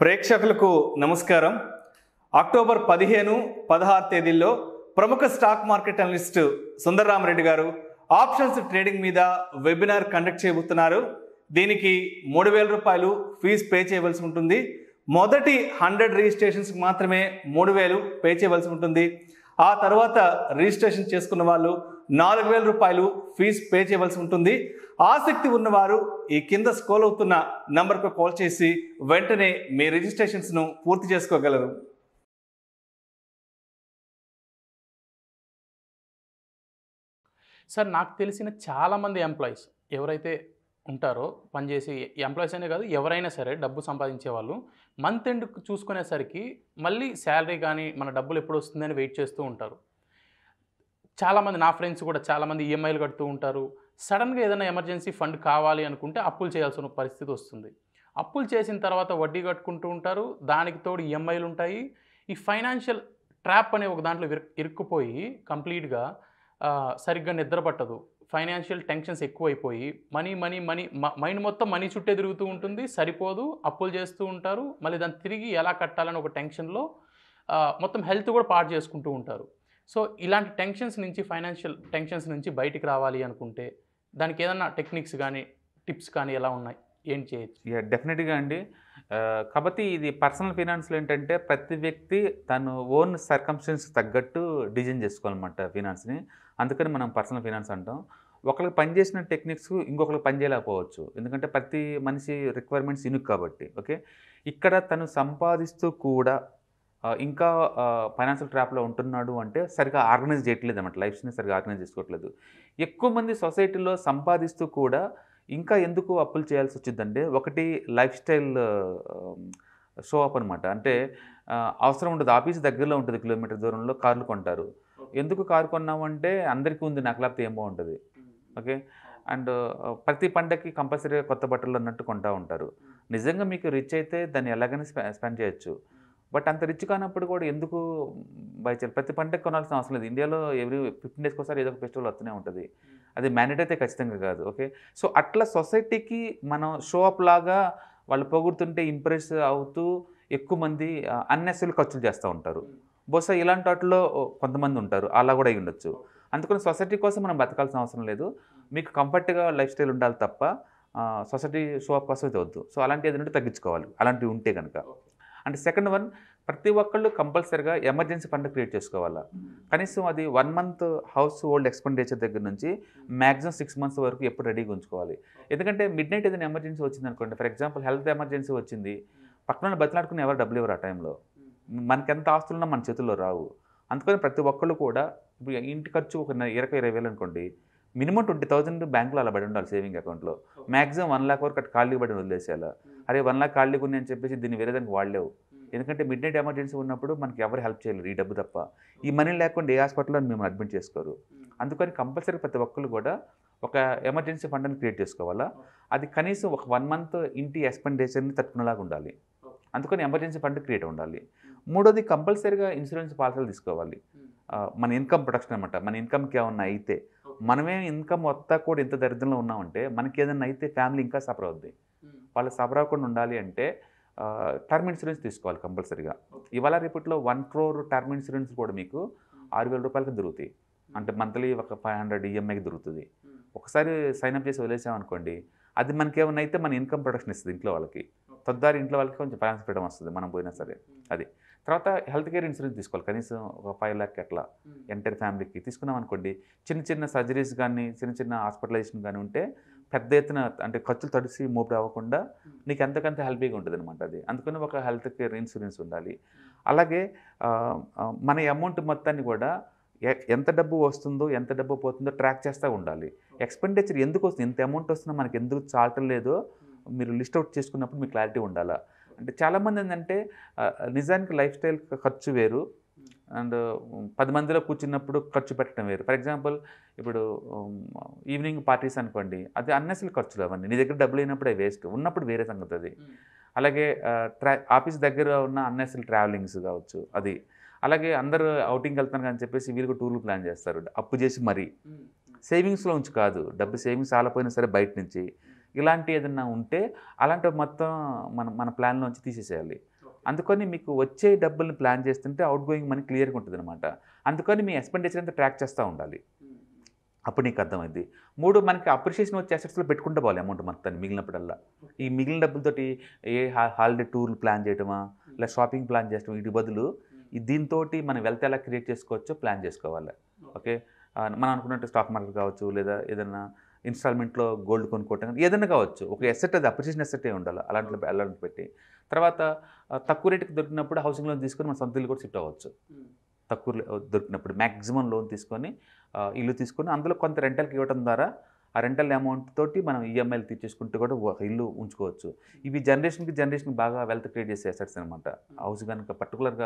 ప్రేక్షకులకు నమస్కారం అక్టోబర్ పదిహేను పదహారు తేదీల్లో ప్రముఖ స్టాక్ మార్కెట్ అనలిస్ట్ సుందరరామరెడ్డి గారు ఆప్షన్స్ ట్రేడింగ్ మీద వెబినార్ కండక్ట్ చేయబోతున్నారు దీనికి మూడు వేల రూపాయలు ఫీజు పే చేయవలసి ఉంటుంది మొదటి హండ్రెడ్ రిజిస్ట్రేషన్స్కి మాత్రమే మూడు వేలు పే చేయవలసి ఉంటుంది ఆ తర్వాత రిజిస్ట్రేషన్ చేసుకున్న వాళ్ళు నాలుగు వేల రూపాయలు ఫీజు పే చేయవలసి ఉంటుంది ఆసక్తి ఉన్నవారు ఈ కింద స్కోల్ అవుతున్న నంబర్కు కాల్ చేసి వెంటనే మీ రిజిస్ట్రేషన్స్ను పూర్తి చేసుకోగలరు సార్ నాకు తెలిసిన చాలామంది ఎంప్లాయీస్ ఎవరైతే ఉంటారో పనిచేసి ఎంప్లాయీస్ అనే కాదు ఎవరైనా సరే డబ్బు సంపాదించే వాళ్ళు మంత్ ఎండ్ చూసుకునేసరికి మళ్ళీ శాలరీ కానీ మన డబ్బులు ఎప్పుడు వస్తుందని వెయిట్ చేస్తూ ఉంటారు చాలామంది నా ఫ్రెండ్స్ కూడా చాలామంది ఈఎంఐలు కడుతూ ఉంటారు సడన్గా ఏదైనా ఎమర్జెన్సీ ఫండ్ కావాలి అనుకుంటే అప్పులు చేయాల్సిన పరిస్థితి వస్తుంది అప్పులు చేసిన తర్వాత వడ్డీ కట్టుకుంటూ ఉంటారు దానికి తోడు ఈఎంఐలు ఉంటాయి ఈ ఫైనాన్షియల్ ట్రాప్ అనే ఒక దాంట్లో ఇరు- ఇరుక్కుపోయి కంప్లీట్గా ఆ, సరిగ్గా నిద్ర పట్టదు ఫైనాన్షియల్ టెన్షన్స్ ఎక్కువైపోయి మనీ మనీ మనీ మైండ్ మొత్తం మనీ చుట్టే తిరుగుతూ ఉంటుంది సరిపోదు అప్పులు చేస్తూ ఉంటారు మళ్ళీ దాన్ని తిరిగి ఎలా కట్టాలని ఒక టెన్షన్లో ఆ, మొత్తం హెల్త్ కూడా పాడు చేసుకుంటూ ఉంటారు సో ఇలాంటి టెన్షన్స్ నుంచి ఫైనాన్షియల్ టెన్షన్స్ నుంచి బయటికి రావాలి అనుకుంటే దానికి ఏదన్నా టెక్నిక్స్ కానీ టిప్స్ కానీ ఎలా ఉన్నాయి ఏం చేయొచ్చు యా డెఫినెట్గా అండి ఆ, కాబట్టి ఇది పర్సనల్ ఫినాన్స్లో ఏంటంటే ప్రతి వ్యక్తి తను ఓన్ సర్కమ్స్టెన్స్ తగ్గట్టు డిజైన్ చేసుకోవాలన్నమాట ఫినాన్స్ని అందుకని మనం పర్సనల్ ఫినాన్స్ అంటాం ఒకరికి పనిచేసిన టెక్నిక్స్ ఇంకొకరికి పనిచేయలేకపోవచ్చు ఎందుకంటే ప్రతి మనిషి రిక్వైర్మెంట్స్ యూనిక్ కాబట్టి ఓకే ఇక్కడ తను సంపాదిస్తూ కూడా ఆ, ఇంకా ఫైనాన్షియల్ ట్రాప్లో ఉంటున్నాడు అంటే సరిగా ఆర్గనైజ్ చేయట్లేదు అన్నమాట లైఫ్స్ని సరిగా ఆర్గనైజ్ చేసుకోవట్లేదు ఎక్కువ మంది సొసైటీలో సంపాదిస్తూ కూడా ఇంకా ఎందుకు అప్పులు చేయాల్సి వచ్చిందంటే ఒకటి లైఫ్ స్టైల్ షో అప్ అనమాట అంటే ఆ, అవసరం ఉండదు ఆఫీస్ దగ్గరలో ఉంటుంది కిలోమీటర్ దూరంలో కార్లు కొంటారు ఎందుకు కారు కొన్నామంటే అందరికీ ఉంది నాకు లేకపోతే ఏం బాగుంటుంది ఓకే అండ్ ప్రతి పండగకి కంపల్సరీగా కొత్త బట్టలు అన్నట్టు కొంటా ఉంటారు నిజంగా మీకు రిచ్ అయితే దాన్ని ఎలాగైనా స్పె స్పెండ్ చేయొచ్చు బట్ అంత రిచ్ కానప్పుడు కూడా ఎందుకు బై చేయాలి ప్రతి పండగ కొనాల్సిన అవసరం లేదు ఇండియాలో ఎవ్రీ ఫిఫ్టీన్ డేస్కి ఒకసారి ఏదో ఒక ఫెస్టివల్ వస్తూనే ఉంటుంది అది మ్యానేట్ అయితే ఖచ్చితంగా కాదు ఓకే సో అట్లా సొసైటీకి మనం షో అప్ లాగా వాళ్ళు పొగుడుతుంటే ఇంప్రెస్ అవుతూ ఎక్కువ మంది అన్నెసరీ ఖర్చులు చేస్తూ ఉంటారు బహుశా ఇలాంటి వాటిలో కొంతమంది ఉంటారు అలా కూడా అయి ఉండొచ్చు అందుకని సొసైటీ కోసం మనం బతకాల్సిన అవసరం లేదు మీకు కంఫర్ట్గా లైఫ్ స్టైల్ ఉండాలి తప్ప సొసైటీ షో అప్ కోసం అయితే వద్దు సో అలాంటి ఏదంటే తగ్గించుకోవాలి అలాంటివి ఉంటే కనుక అండ్ సెకండ్ వన్ ప్రతి ఒక్కళ్ళు కంపల్సరిగా ఎమర్జెన్సీ ఫండ్ క్రియేట్ చేసుకోవాలా కనీసం అది one month household expenditure దగ్గర నుంచి మ్యాక్సిమం సిక్స్ మంత్స్ వరకు ఎప్పుడు రెడీగా ఉంచుకోవాలి ఎందుకంటే మిడ్ నైట్ ఏదైనా ఎమర్జెన్సీ వచ్చింది అనుకోండి ఫర్ ఎగ్జాంపుల్ హెల్త్ ఎమర్జెన్సీ వచ్చింది పక్కన బతిలాడుకుని ఎవరు డబ్బులు ఇవ్వరు ఆ టైంలో మనకి ఎంత ఆస్తులున్నా మన చేతుల్లో రావు అందుకని ప్రతి ఒక్కళ్ళు కూడా ఇప్పుడు ఇంటి ఖర్చు ఒక నె- ఇరవై ఇరవై వేలు అనుకోండి మినిమం ట్వంటీ థౌసండ్ బ్యాంకులో అలా పడి ఉండాలి సేవింగ్ అకౌంట్లో మ్యాక్సిమం వన్ లాక్ వరకు అటు ఖాళీ పడి వదిలేసేయాలి అరే వన్ లాక్ ఖాళీ కొన్ని అని చెప్పేసి దీన్ని వేరే దానికి వాడలేవు ఎందుకంటే మిడ్ నైట్ ఎమర్జెన్సీ ఉన్నప్పుడు మనకి ఎవరు హెల్ప్ చేయలేరు ఈ డబ్బు తప్ప ఈ మనీ లేకుండా ఏ హాస్పిటల్లో మేము అడ్మిట్ చేసుకోరు అందుకని కంపల్సరీ ప్రతి ఒక్కళ్ళు కూడా ఒక ఎమర్జెన్సీ ఫండ్ని క్రియేట్ చేసుకోవాలా అది కనీసం ఒక వన్ మంత్ ఇంటి ఎక్స్పెండిచర్ని తట్టుకునేలాగా ఉండాలి అందుకని ఎమర్జెన్సీ ఫండ్ క్రియేట్ ఉండాలి మూడోది కంపల్సరీగా ఇన్సూరెన్స్ పాలసీలు తీసుకోవాలి ఆ, మన ఇన్కమ్ ప్రొటెక్షన్ అనమాట మన ఇన్కమ్కి ఏమన్నా అయితే మనమే ఇన్కమ్ మొత్తం కూడా ఇంత దరిద్రంలో ఉన్నామంటే మనకి ఏదైనా అయితే ఫ్యామిలీ ఇంకా సఫర్ అవుద్ది వాళ్ళు సఫర్ అవ్వకుండా ఉండాలి అంటే టర్మ్ ఇన్సూరెన్స్ తీసుకోవాలి కంపల్సరీగా ఇవాళ రేపట్లో వన్ క్రోర్ టర్మ్ ఇన్సూరెన్స్ కూడా మీకు ఆరు వేల రూపాయలకి దొరుకుతాయి అంటే మంత్లీ ఒక ఫైవ్ హండ్రెడ్ ఈఎంఐకి దొరుకుతుంది ఒకసారి సైన్ అప్ చేసి వదిలేసామనుకోండి అది మనకి ఏమైనా అయితే మన ఇన్కమ్ ప్రొటెక్షన్ ఇస్తుంది ఇంట్లో వాళ్ళకి తొద్దారి ఇంట్లో వాళ్ళకి కొంచెం ఫైనాన్స్ ఫ్రీడమ్ వస్తుంది మనం పోయినా సరే అది తర్వాత హెల్త్ కేర్ ఇన్సూరెన్స్ తీసుకోవాలి కనీసం ఒక ఫైవ్ ల్యాక్ అట్లా ఎంటైర్ ఫ్యామిలీకి తీసుకున్నాం అనుకోండి చిన్న చిన్న సర్జరీస్ కానీ చిన్న చిన్న హాస్పిటలైజేషన్ కానీ ఉంటే పెద్ద ఎత్తున అంటే ఖర్చులు తడిసి మోపుడు అవ్వకుండా నీకు ఎంతకంత హెల్పీగా ఉంటుంది అనమాట అది అందుకని ఒక హెల్త్ కేర్ ఇన్సూరెన్స్ ఉండాలి అలాగే ఆ, ఆ, మన అమౌంట్ మొత్తాన్ని కూడా ఎ- ఎంత డబ్బు వస్తుందో ఎంత డబ్బు పోతుందో ట్రాక్ చేస్తూ ఉండాలి ఎక్స్పెండిచర్ ఎందుకు వస్తుంది ఎంత అమౌంట్ వస్తుందో మనకి ఎందుకు చాలటం లేదో మీరు లిస్ట్ అవుట్ చేసుకున్నప్పుడు మీకు క్లారిటీ ఉండాలా అంటే చాలామంది ఏంటంటే ఆ, నిజానికి లైఫ్ స్టైల్ ఖర్చు వేరు అండ్ పది మందిలో కూర్చున్నప్పుడు ఖర్చు పెట్టడం వేరు ఫర్ ఎగ్జాంపుల్ ఇప్పుడు ఈవినింగ్ పార్టీస్ అనుకోండి అది అన్నెసరీ ఖర్చులు అవన్నీ నీ దగ్గర డబ్బులు అయినప్పుడే వేస్ట్ ఉన్నప్పుడు వేరే సంగతి అది అలాగే ఆ, ట్రా ఆఫీస్ దగ్గర ఉన్న అన్నెసరీ ట్రావెలింగ్స్ కావచ్చు అది అలాగే అందరూ అవుటింగ్ వెళ్తాను అని చెప్పేసి వీళ్ళు టూర్లు ప్లాన్ చేస్తారు అప్పు చేసి మరీ సేవింగ్స్లో ఉంచి కాదు డబ్బు సేవింగ్స్ ఆలపోయినా సరే బయట నుంచి ఇలాంటి ఏదన్నా ఉంటే అలాంటి మొత్తం మన మన ప్లాన్లోంచి తీసేసేయాలి అందుకని మీకు వచ్చే డబ్బుల్ని ప్లాన్ చేస్తుంటే అవుట్ గోయింగ్ మనీ క్లియర్గా ఉంటుంది అనమాట అందుకని మీ ఎక్స్పెండిచర్ అంతా ట్రాక్ చేస్తూ ఉండాలి అప్పుడు నీకు అర్థమైంది మూడు మనకి అప్రిషియేషన్ వచ్చే అసెట్స్లో పెట్టుకుంటూ పోవాలి అమౌంట్ మొత్తాన్ని మిగిలినప్పుడల్లా ఈ మిగిలిన డబ్బులతోటి ఏ హాలిడే టూర్లు ప్లాన్ చేయటమా లేదా షాపింగ్ ప్లాన్ చేయటం వీటి బదులు ఈ దీంతో మన వెల్త్ ఎలా క్రియేట్ చేసుకోవచ్చో ప్లాన్ చేసుకోవాలి ఓకే ఆ, మనం అనుకున్నట్టు స్టాక్ మార్కెట్ కావచ్చు లేదా ఏదైనా ఇన్స్టాల్మెంట్లో గోల్డ్ కొనుక్కోవటం కానీ ఏదైనా కావచ్చు ఒక ఎసెట్ అది అప్రిషియేషన్ ఎసెట్ ఉండాలి అలాంటి అలాంటి పెట్టి తర్వాత ఆ, తక్కువ రేటుకి దొరికినప్పుడు హౌసింగ్ లోన్ తీసుకొని మన సొంత ఇల్లు కూడా షిఫ్ట్ అవ్వచ్చు తక్కువ లే- దొరికినప్పుడు మ్యాక్సిమం లోన్ తీసుకొని ఆ, ఇల్లు తీసుకొని అందులో కొంత రెంటల్కి ఇవ్వడం ద్వారా ఆ రెంటల్ అమౌంట్ తోటి మనం ఈఎంఐలు తీర్చేసుకుంటూ కూడా ఒక ఇల్లు ఉంచుకోవచ్చు ఇవి జనరేషన్కి జనరేషన్కి బాగా వెల్త్ క్రియేట్ చేసే అసెట్స్ అనమాట హౌస్ కనుక పర్టికులర్గా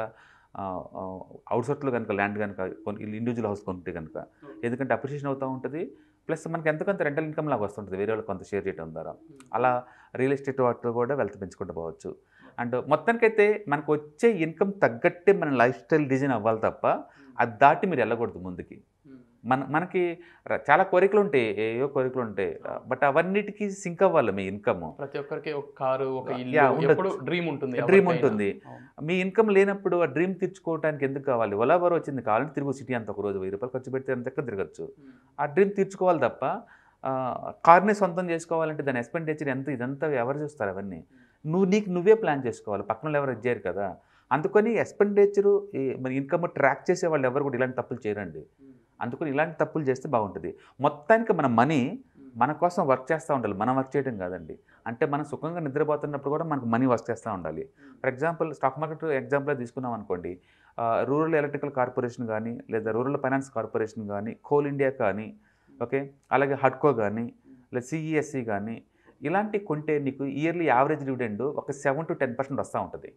అవుట్సైడ్లో కనుక ల్యాండ్ కనుక కొన్ని ఇండివిజువల్ హౌస్ కొంటే కనుక ఎందుకంటే అప్రిషియేషన్ అవుతూ ఉంటుంది ప్లస్ మనకి ఎంతకంత రెంటల్ ఇన్కమ్ లాగా వస్తుంటుంది వేరే వాళ్ళకి కొంత షేర్ చేయడం ద్వారా అలా రియల్ ఎస్టేట్ వాటిలో కూడా వెల్త్ పెంచుకుంటూ పోవచ్చు అండ్ మొత్తానికైతే మనకు వచ్చే ఇన్కమ్ తగ్గట్టే మన లైఫ్ స్టైల్ డిజైన్ అవ్వాలి తప్ప అది దాటి మీరు వెళ్ళకూడదు ముందుకి మన మనకి ర- చాలా కోరికలు ఉంటాయి ఏవో కోరికలు ఉంటాయి బట్ అవన్నిటికీ సింక్ అవ్వాలి మీ ఇన్కమ్ ప్రతి ఒక్కరికి ఒక కారు ఒక Yeah, ఇల్లు ఉండొచ్చు. ఎప్పుడు డ్రీమ్ ఉంటుంది Dream ఎవరికైనా. ఉంటుంది. అవును. మీ ఇన్కమ్ లేనప్పుడు ఆ డ్రీమ్ తీర్చుకోవడానికి ఎందుకు కావాలి ఒలాబర్ వచ్చింది కావాలంటే తిరుగు సిటీ అంత ఒక రోజు వెయ్యి రూపాయలు ఖర్చు పెడితే అంత ఎక్కడ తిరగచ్చు ఆ డ్రీమ్ తీర్చుకోవాలి తప్ప ఆ, కార్ని సొంతం చేసుకోవాలంటే దాని ఎక్స్పెండిచర్ ఎంత ఇదంతా ఎవరు చూస్తారు అవన్నీ నువ్వు నీకు నువ్వే ప్లాన్ చేసుకోవాలి పక్కన వాళ్ళు ఎవరు ఇచ్చారు కదా అందుకని ఎక్స్పెండిచరు మరి ఇన్కమ్ ట్రాక్ చేసే వాళ్ళు ఎవరు కూడా ఇలాంటి తప్పులు చేయరండి అందుకని ఇలాంటి తప్పులు చేస్తే బాగుంటుంది మొత్తానికి మన మనీ మన కోసం వర్క్ చేస్తూ ఉండాలి మనం వర్క్ చేయడం కాదండి అంటే మనం సుఖంగా నిద్రపోతున్నప్పుడు కూడా మనకు మనీ వర్క్ చేస్తూ ఉండాలి for example stock market example తీసుకున్నాం అనుకోండి రూరల్ ఎలక్ట్రికల్ కార్పొరేషన్ కానీ లేదా రూరల్ ఫైనాన్స్ కార్పొరేషన్ కానీ కోల్ ఇండియా కానీ ఓకే అలాగే హడ్కో కానీ లేదా సిఈఎస్సి కానీ ఇలాంటి కొంటే నీకు ఇయర్లీ యావరేజ్ డివిడెండ్ ఒక సెవెన్ టు టెన్ పర్సెంట్ వస్తూ ఉంటుంది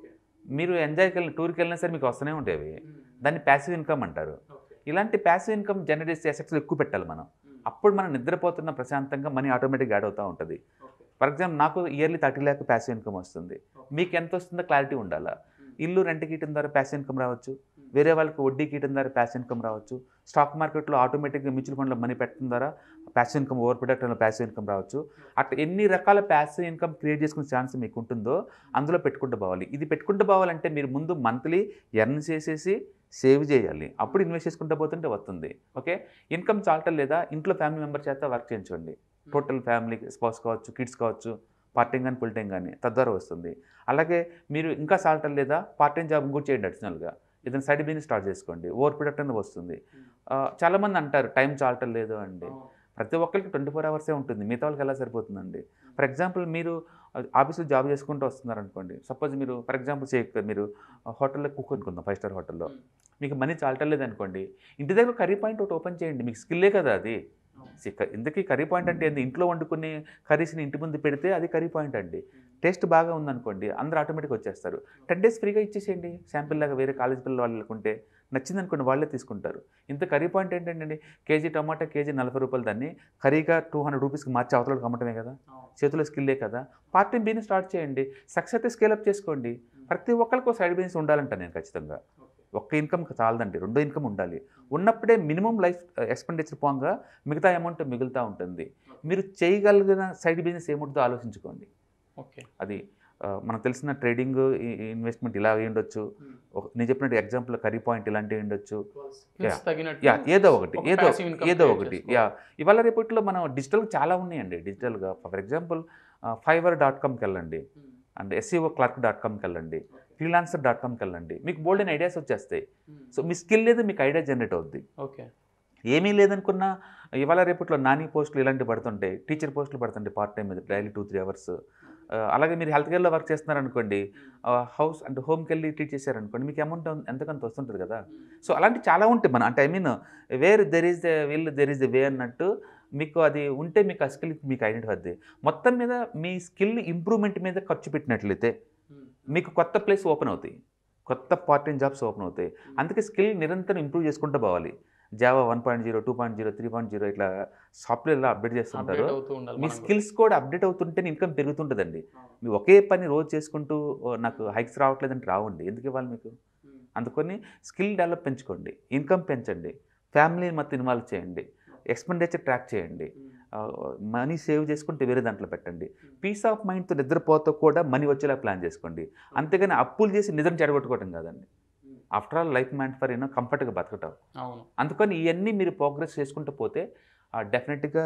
మీరు ఎంజాయ్కి వెళ్ళిన టూర్కి వెళ్ళినా సరే మీకు వస్తూనే ఉండేవి దాన్ని ప్యాసివ్ ఇన్కమ్ అంటారు ఇలాంటి ప్యాసివ్ ఇన్కమ్ జనరేట్ చేసే అసెట్స్ ఎక్కువ పెట్టాలి మనం అప్పుడు మనం నిద్రపోతున్న ప్రశాంతంగా మనీ ఆటోమేటిక్గా యాడ్ అవుతూ ఉంటుంది ఫర్ ఎగ్జాంపుల్ నాకు yearly thirty lakh passive income వస్తుంది మీకు ఎంత వస్తుందో క్లారిటీ ఉండాలా ఇల్లు రెంట్కి ఇయటం ద్వారా ప్యాసివ్ ఇన్కమ్ రావచ్చు వేరే వాళ్ళకి వడ్డీకి ఇయటం ద్వారా ప్యాసివ్ ఇన్కమ్ రావచ్చు స్టాక్ మార్కెట్లో ఆటోమేటిక్గా మ్యూచువల్ ఫండ్లో మనీ పెట్టడం ద్వారా ప్యాసివ్ ఇన్కమ్ ఓవర్ ప్రొడక్ట్లో ప్యాసివ్ ఇన్కమ్ రావచ్చు అట్లా ఎన్ని రకాల ప్యాసివ్ ఇన్కమ్ క్రియేట్ చేసుకునే ఛాన్స్ మీకు ఉంటుందో అందులో పెట్టుకుంటూ పోవాలి ఇది పెట్టుకుంటూ పోవాలంటే మీరు ముందు మంత్లీ ఎర్న్ చేసేసి సేవ్ చేయాలి అప్పుడు ఇన్వెస్ట్ చేసుకుంటూ పోతుంటే వస్తుంది ఓకే ఇన్కమ్ చాలటం లేదా ఇంట్లో ఫ్యామిలీ మెంబర్ చేత వర్క్ చేయించండి టోటల్ ఫ్యామిలీ స్పౌస్ కావచ్చు కిడ్స్ కావచ్చు పార్ట్ టైం కానీ ఫుల్ టైం కానీ తద్వారా వస్తుంది అలాగే మీరు ఇంకా సాల్టం లేదా పార్ట్ టైం జాబ్ కూడా చేయండి అడిషనల్గా ఏదైనా సైడ్ బిజినెస్ స్టార్ట్ చేసుకోండి ఓవర్ ప్రొడక్ట్ అనేది వస్తుంది ఆ, చాలామంది అంటారు టైం చాలటం లేదు అండి ప్రతి ఒక్కరికి ట్వంటీ ఫోర్ అవర్సే ఉంటుంది మిగతా వాళ్ళకి ఎలా సరిపోతుందండి ఫర్ ఎగ్జాంపుల్ మీరు ఆఫీస్లో జాబ్ చేసుకుంటూ వస్తున్నారు అనుకోండి సపోజ్ మీరు ఫర్ ఎగ్జాంపుల్ చే మీరు హోటల్లో కుక్ అనుకుందాం ఫైవ్ స్టార్ హోటల్లో మీకు మనీ చాలటం లేదు అనుకోండి ఇంటి దగ్గర కర్రీ పాయింట్ ఒకటి ఓపెన్ చేయండి మీకు స్కిల్లే కదా అది సి- క- ఇంతకీ కర్రీ పాయింట్ అంటే ఏంది ఇంట్లో వండుకునే కర్రీస్ని ఇంటి ముందు పెడితే అది కర్రీ పాయింట్ అండి టేస్ట్ బాగా ఉందనుకోండి అందరూ ఆటోమేటిక్గా వచ్చేస్తారు టెన్ డేస్ ఫ్రీగా ఇచ్చేసేయండి శాంపిల్ లాగా వేరే కాలేజ్ పిల్లలు వాళ్ళు అనుకుంటే నచ్చింది అనుకోండి వాళ్ళే తీసుకుంటారు ఇంత కర్రీ పాయింట్ ఏంటంటే కేజీ టమాటా కేజీ నలభై రూపాయలు దాన్ని కర్రీగా టూ హండ్రెడ్ రూపీస్కి మార్చి అవతలకు అమ్మటమే కదా చేతిలో స్కిల్లే కదా పార్ట్ టైం బిజినెస్ స్టార్ట్ చేయండి సక్సెస్ అయితే స్కేలప్ చేసుకోండి ప్రతి ఒక్కరికి సైడ్ బిజినెస్ ఉండాలంట నేను ఖచ్చితంగా ఒక్క ఇన్కమ్ చాలదండి రెండో ఇన్కమ్ ఉండాలి ఉన్నప్పుడే మినిమం లైఫ్ ఎక్స్పెండిచర్ పోగా మిగతా అమౌంట్ మిగులుతూ ఉంటుంది మీరు చేయగలిగిన సైడ్ బిజినెస్ ఏముంటుందో ఆలోచించుకోండి ఓకే అది ఆ, మనకు తెలిసిన ట్రేడింగ్ ఇన్వెస్ట్మెంట్ ఇలా అయి ఉండొచ్చు ఒక- నేను చెప్పినట్టు ఎగ్జాంపుల్ కర్రీ పాయింట్ ఇలాంటివి ఉండొచ్చు Skills Yeah. తగినట్టు యా ఏదో ఒకటి ఒక ఏదో passive income ఏదో create ఒకటి చేసుకోవాలి. యా ఇవాళ రేపట్లో మనం డిజిటల్ చాలా ఉన్నాయండి డిజిటల్గా ఫర్ ఎగ్జాంపుల్ ఫైవర్ డాట్ కామ్కి వెళ్ళండి అండ్ ఎస్సీఓ క్లర్క్ డాట్ కామ్కి వెళ్ళండి ఫ్రీలాన్సర్ డాట్ కామ్కి వెళ్ళండి మీకు బోల్డ్ అండ్ ఐడియాస్ వచ్చేస్తాయి సో మీ స్కిల్ లేదు మీకు ఐడియా జనరేట్ అవుద్ది ఓకే ఏమీ లేదనుకున్నా ఇవాళ రేపట్లో నాని పోస్టులు ఇలాంటివి పడుతుంటాయి టీచర్ పోస్టులు పడుతుంటాయి పార్ట్ టైం మీద డైలీ టూ త్రీ అవర్స్ అలాగే మీరు హెల్త్ కేర్లో వర్క్ చేస్తున్నారనుకోండి హౌస్ అంటే హోమ్కి వెళ్ళి టీచ్ చేశారనుకోండి మీకు అమౌంట్ ఎంతకంత వస్తుంటుంది కదా సో అలాంటి చాలా ఉంటాయి మన అంటే I mean where there is the will there is the way అన్నట్టు మీకు అది ఉంటే మీకు ఆ స్కిల్ మీకు ఐడెంటిఫై అవుద్ది మొత్తం మీద మీ స్కిల్ ఇంప్రూవ్మెంట్ మీద ఖర్చు పెట్టినట్లయితే మీకు కొత్త ప్లేస్ ఓపెన్ అవుతాయి కొత్త పార్ట్ టైం జాబ్స్ ఓపెన్ అవుతాయి అందుకే స్కిల్ నిరంతరం ఇంప్రూవ్ చేసుకుంటూ పోవాలి Java one point zero two point zero three point zero ఇట్లా సాఫ్ట్వేర్లో అప్డేట్ చేస్తుంటారు అప్డేట్ అవుతూ ఉండాలి మీ మనం కూడా. స్కిల్స్ కూడా అప్డేట్ అవుతుంటే ఇన్కమ్ పెరుగుతుంటుందండి మీ ఒకే పని రోజు చేసుకుంటూ "ఓ, నాకు హైక్స్ రావట్లేదంటే రావండి ఎందుకు ఇవ్వాలి మీకు అందుకని స్కిల్ డెవలప్ పెంచుకోండి ఇన్కమ్ పెంచండి ఫ్యామిలీని మొత్తం ఇన్వాల్వ్ చేయండి ఎక్స్పెండిచర్ ట్రాక్ చేయండి మనీ సేవ్ చేసుకుంటే వేరే దాంట్లో పెట్టండి పీస్ ఆఫ్ మైండ్తో నిద్రపోతూ కూడా మనీ వచ్చేలా ప్లాన్ చేసుకోండి అంతేగాని అప్పులు చేసి నిద్ర చెడగొట్టుకోవడం కాదండి after all life meant for you know కంఫర్ట్గా బతకటం అవును అందుకని ఇవన్నీ మీరు ప్రోగ్రెస్ చేసుకుంటూ పోతే డెఫినెట్గా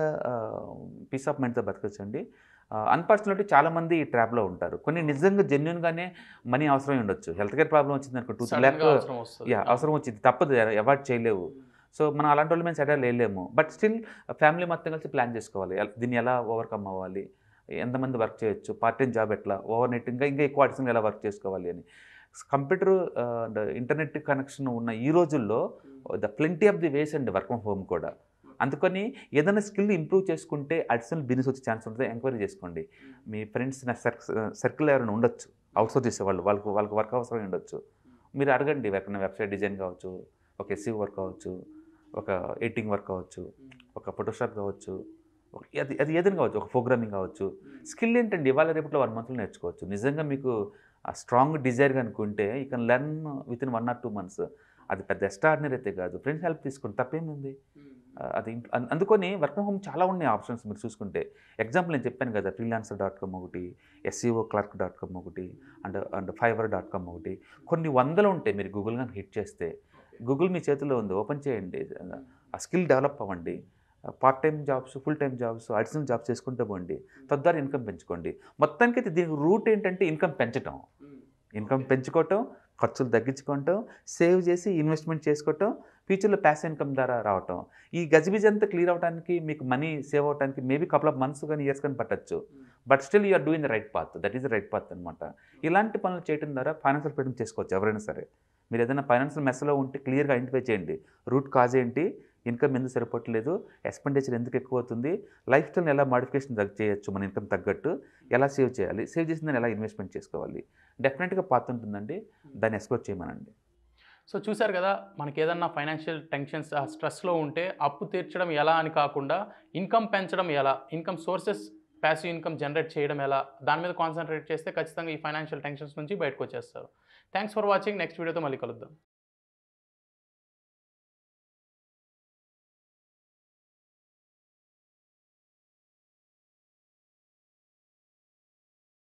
పీస్ ఆఫ్ మైండ్తో బతకచ్చండి అన్ఫార్చునేట్లీ చాలామంది ఈ ట్రాప్లో ఉంటారు కొన్ని నిజంగా జెన్యున్గానే మనీ అవసరం ఉండొచ్చు హెల్త్ కేర్ ప్రాబ్లం వచ్చింది అనుకో టూ త్రీ Sudden ల్యాక్ గా అవసరం వస్తుంది యా అవసరం వచ్చింది తప్పదు అవాయిడ్ చేయలేవు సో మనం అలాంటి వాళ్ళు మేము సెటిల్ వేయలేము బట్ స్టిల్ ఫ్యామిలీ మొత్తం కలిసి ప్లాన్ చేసుకోవాలి ఎల్- దీన్ని ఎలా ఓవర్కమ్ అవ్వాలి ఎంతమంది వర్క్ చేయొచ్చు పార్ట్ టైం జాబ్ ఎట్లా ఓవర్ నెట్ ఇంకా ఇంకా ఎక్కువ అడిషన్ ఎలా వర్క్ చేసుకోవాలి అని కంప్యూటర్ అండ్ ఇంటర్నెట్ కనెక్షన్ ఉన్న ఈ రోజుల్లో the plenty of the ways and work from home కూడా అందుకని ఏదైనా స్కిల్ ఇంప్రూవ్ చేసుకుంటే అడిషనల్ బిజినెస్ వచ్చే ఛాన్స్ ఉంటుంది ఎంక్వైరీ చేసుకోండి మీ ఫ్రెండ్స్ నా సర్కిల్ ఎవరైనా ఉండొచ్చు అవుట్సోర్స్ చేసేవాళ్ళు వాళ్ళకు వాళ్ళకి వర్క్ అవసరం ఉండొచ్చు మీరు అడగండి ఎక్కడైనా వెబ్సైట్ డిజైన్ కావచ్చు ఒక ఎస్సీ వర్క్ కావచ్చు ఒక ఎడిటింగ్ వర్క్ కావచ్చు ఒక ఫోటోషాప్ కావచ్చు ఒక- అది అది ఏదైనా కావచ్చు ఒక ప్రోగ్రామింగ్ కావచ్చు స్కిల్ ఏంటండి ఇవాళ రేపట్లో వన్ మంత్లో నేర్చుకోవచ్చు నిజంగా మీకు ఆ స్ట్రాంగ్ డిజైర్ అనుకుంటే you can learn with in one or two months అది పెద్ద ఎక్స్ట్రాడినరీ అయితే కాదు ఫ్రెండ్స్ హెల్ప్ తీసుకోండి తప్పేముంది ఆ, అది ఇంట్- అన్- అందుకని వర్క్ ఫ్రమ్ హోమ్ చాలా ఉన్నాయి ఆప్షన్స్ మీరు చూసుకుంటే ఎగ్జాంపుల్ నేను చెప్పాను కదా ఫ్రీలాన్సర్ డాట్ కామ్ ఒకటి ఎస్సీఓ క్లర్క్ డాట్ కామ్ ఒకటి and and Fiverr dot com ఒకటి కొన్ని వందలు ఉంటాయి మీరు గూగుల్ కానీ హిట్ చేస్తే గూగుల్ మీ చేతిలో ఉంది ఓపెన్ చేయండి ఆ స్కిల్ డెవలప్ అవ్వండి part time jobs full time jobs additional jobs చేసుకుంటూ పోండి తద్వారా ఇన్కమ్ పెంచుకోండి మొత్తానికి అయితే దీనికి రూట్ ఏంటంటే ఇన్కమ్ పెంచడం ఇన్కమ్ పెంచుకోవటం ఖర్చులు తగ్గించుకోవటం సేవ్ చేసి ఇన్వెస్ట్మెంట్ చేసుకోవటం ఫ్యూచర్లో ప్యాసివ్ ఇన్కమ్ ద్వారా రావటం ఈ గజిబిజి అంతా క్లియర్ అవడానికి మీకు మనీ సేవ్ అవడానికి మేబీ కపుల్ ఆఫ్ మంత్స్ కానీ ఇయర్స్ కానీ పట్టచ్చు but still you're doing the right path that is the right path అనమాట ఇలాంటి పనులు చేయడం ద్వారా ఫైనాన్షియల్ ఫ్రీడమ్ చేసుకోవచ్చు ఎవరైనా సరే మీరు ఏదైనా ఫైనాన్షియల్ మెస్లో ఉంటే క్లియర్గా ఐడెంటిఫై చేయండి రూట్ కాజ్ ఏంటి ఇన్కమ్ ఎందుకు సరిపోవట్లేదు ఎక్స్పెండిచర్ ఎందుకు ఎక్కువ అవుతుంది లైఫ్ స్టైల్ ఎలా మాడిఫికేషన్ తగ్గ చేయొచ్చు మన ఇన్కమ్ తగ్గట్టు ఎలా సేవ్ చేయాలి సేవ్ చేసిన దాన్ని ఎలా ఇన్వెస్ట్మెంట్ చేసుకోవాలి డెఫినెట్గా పాత్ ఉంటుందండి దాన్ని ఎక్స్ప్లోర్ చేయమనండి సో చూశారు కదా మనకి ఏదన్నా ఫైనాన్షియల్ టెన్షన్స్ ఆ స్ట్రెస్లో ఉంటే అప్పు తీర్చడం ఎలా అని కాకుండా ఇన్కమ్ పెంచడం ఎలా income sources passive income generate చేయడం ఎలా దాని మీద కాన్సన్ట్రేట్ చేస్తే ఖచ్చితంగా ఈ ఫైనాన్షియల్ టెన్షన్స్ నుంచి బయటకు వచ్చేస్తారు థ్యాంక్స్ ఫర్ వాచింగ్ నెక్స్ట్ వీడియోతో మళ్ళీ కలుద్దాం